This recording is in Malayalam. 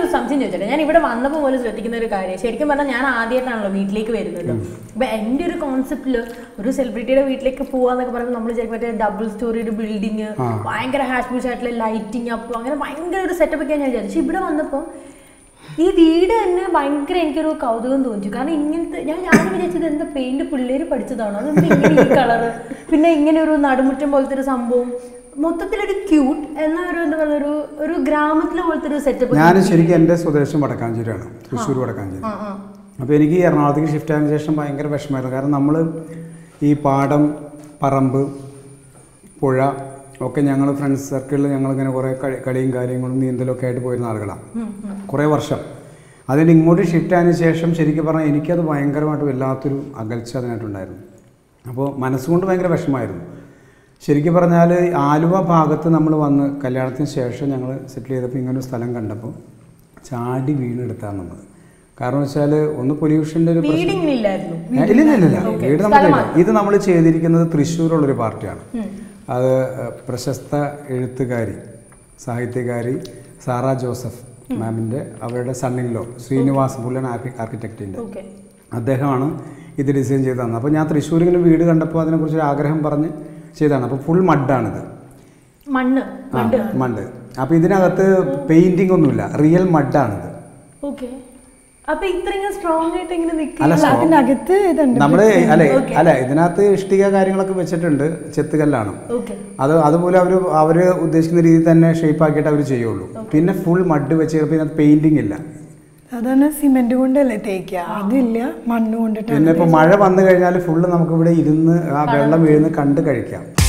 സംശയം ചോദിച്ചോട്ടെ ഞാൻ ഇവിടെ വന്നപ്പോൾ പോലും ശ്രദ്ധിക്കുന്ന ഒരു കാര്യം ശരിക്കും പറഞ്ഞാൽ ഞാൻ ആദ്യമായിട്ടാണല്ലോ വീട്ടിലേക്ക് വരുന്നത് അപ്പൊ എൻ്റെ ഒരു കോൺസെപ്റ്റില് ഒരു സെലിബ്രിറ്റിയുടെ വീട്ടിലേക്ക് പോവാന്നൊക്കെ പറയുമ്പോൾ നമ്മൾ വിചാരിക്കും മറ്റേ ഡബിൾ സ്റ്റോറിയുടെ ബിൽഡിങ് ഭയങ്കര ഹാഷ് ബൂഷ് ആയിട്ടുള്ള ലൈറ്റിംഗ് അപ്പ് അങ്ങനെ ഭയങ്കര ഒരു സെറ്റപ്പ് ഒക്കെ ഞാൻ വിചാരിച്ചു പക്ഷെ ഇവിടെ വന്നപ്പോൾ ഈ വീട് തന്നെ ഭയങ്കര എനിക്കൊരു കൗതുകം തോന്നിച്ചു കാരണം ഇങ്ങനത്തെ ഞാൻ ഞാൻ വിചാരിച്ചത് എന്താ പെയിന്റ് പിള്ളേര് പഠിച്ചതാണോ അതെന്താ ഇങ്ങനെ ഈ കളറ് പിന്നെ ഇങ്ങനെ ഒരു നടുമുറ്റം പോലത്തെ ഒരു സംഭവം മൊത്തത്തിലൊരു ക്യൂട്ട് എന്നാ ഒരു എന്താ പറയുക ഒരു ഒരു ഗ്രാമത്തിലെ പോലത്തെ ഒരു സെറ്റപ്പ് ഞാൻ ശരിക്കും എൻ്റെ സ്വദേശം വടക്കാഞ്ചേരിയാണ് തൃശ്ശൂർ വടക്കാഞ്ചേരി അപ്പോൾ എനിക്ക് ഈ എറണാകുളത്തേക്ക് ഷിഫ്റ്റ് ആയതിനു ശേഷം ഭയങ്കര വിഷമമായിരുന്നു കാരണം നമ്മൾ ഈ പാടം പറമ്പ് പുഴ ഒക്കെ ഞങ്ങൾ ഫ്രണ്ട്സ് സർക്കിളിൽ ഞങ്ങളിങ്ങനെ കുറേ കളി കളിയും കാര്യങ്ങളും നീന്തലൊക്കെ ആയിട്ട് പോയിരുന്ന ആളുകളാണ് കുറേ വർഷം അതിന് ഇങ്ങോട്ട് ഷിഫ്റ്റ് ആയതിനു ശേഷം ശരിക്കും പറഞ്ഞാൽ എനിക്കത് ഭയങ്കരമായിട്ട് വല്ലാത്തൊരു അകൽച്ച അതിനായിട്ടുണ്ടായിരുന്നു അപ്പോൾ മനസ്സുകൊണ്ട് ഭയങ്കര വിഷമമായിരുന്നു ശരിക്കും പറഞ്ഞാൽ ആലുവ ഭാഗത്ത് നമ്മൾ വന്ന് കല്യാണത്തിന് ശേഷം ഞങ്ങൾ സെറ്റിൽ ചെയ്തപ്പോൾ ഇങ്ങനെ ഒരു സ്ഥലം കണ്ടപ്പോൾ ചാടി വീണെടുത്താണ് നമ്മൾ കാരണം വെച്ചാൽ ഒന്ന് പൊല്യൂഷൻ്റെ ഒരു പ്രശ്നം ഫീഡിംഗ് ഇല്ലായിരുന്നു ഏ, ഇല്ല ഇല്ല ഇല്ല വീട് നമുക്കില്ല ഇത് നമ്മൾ ചെയ്തിരിക്കുന്നത് തൃശ്ശൂരുള്ളൊരു പാർട്ടിയാണ് അത് ഏഹ്, പ്രശസ്ത എഴുത്തുകാരി സാഹിത്യകാരി സാറ ജോസഫ് മാമിൻ്റെ അവരുടെ സണ്ണിലോ ശ്രീനിവാസ് പുള്ളൻ ആർക്കിടെക്റ്റിൻ്റെ ഓക്കെ അദ്ദേഹമാണ് ഇത് ഡിസൈൻ ചെയ്ത് തന്നത് അപ്പോൾ ഞാൻ തൃശ്ശൂർ ഇങ്ങനെ വീട് കണ്ടപ്പോൾ അതിനെക്കുറിച്ച് ഒരു ആഗ്രഹം പറഞ്ഞ് ചെയ്തതാണ് അപ്പോൾ ഫുൾ മഡാണിത് മണ്ണ് ആ മഡ് അപ്പോൾ ഇതിനകത്ത് പെയിൻറ്റിംഗ് ഒന്നുമില്ല റിയൽ മഡാണിത് ഓക്കെ അപ്പൊ ഇത്രയും സ്ട്രോങ് ആയിട്ട് ഇങ്ങനെ നിൽക്കുക അല്ല strong- അതിനകത്ത് ഇതുണ്ട് നമ്മള് അല്ലെ അല്ല ഇതിനകത്ത് ഇഷ്ടിക കാര്യങ്ങളൊക്കെ വെച്ചിട്ടുണ്ട് ചെത്തുകല്ലാണ് ഓക്കെ അത് അതുപോലെ അവർ അവർ ഉദ്ദേശിക്കുന്ന രീതിയിൽ തന്നെ ഷേപ്പ് ആക്കിയിട്ട് അവർ ചെയ്യുള്ളൂ പിന്നെ ഫുൾ മഡ് വെച്ച് ചിലപ്പോൾ ഇതിനകത്ത് പെയിന്റിംഗ് ഇല്ല സാധാരണ സിമെന്റ് കൊണ്ടല്ലേ തേക്കുക അതില്ല മണ്ണ് കൊണ്ടിട്ടാണ് പിന്നെ ഇപ്പോൾ മഴ വന്നു കഴിഞ്ഞാൽ ഫുള്ള് നമുക്ക് ഇവിടെ ഇരുന്ന് ആ വെള്ളം വീഴുന്ന കണ്ട് കഴിക്കാം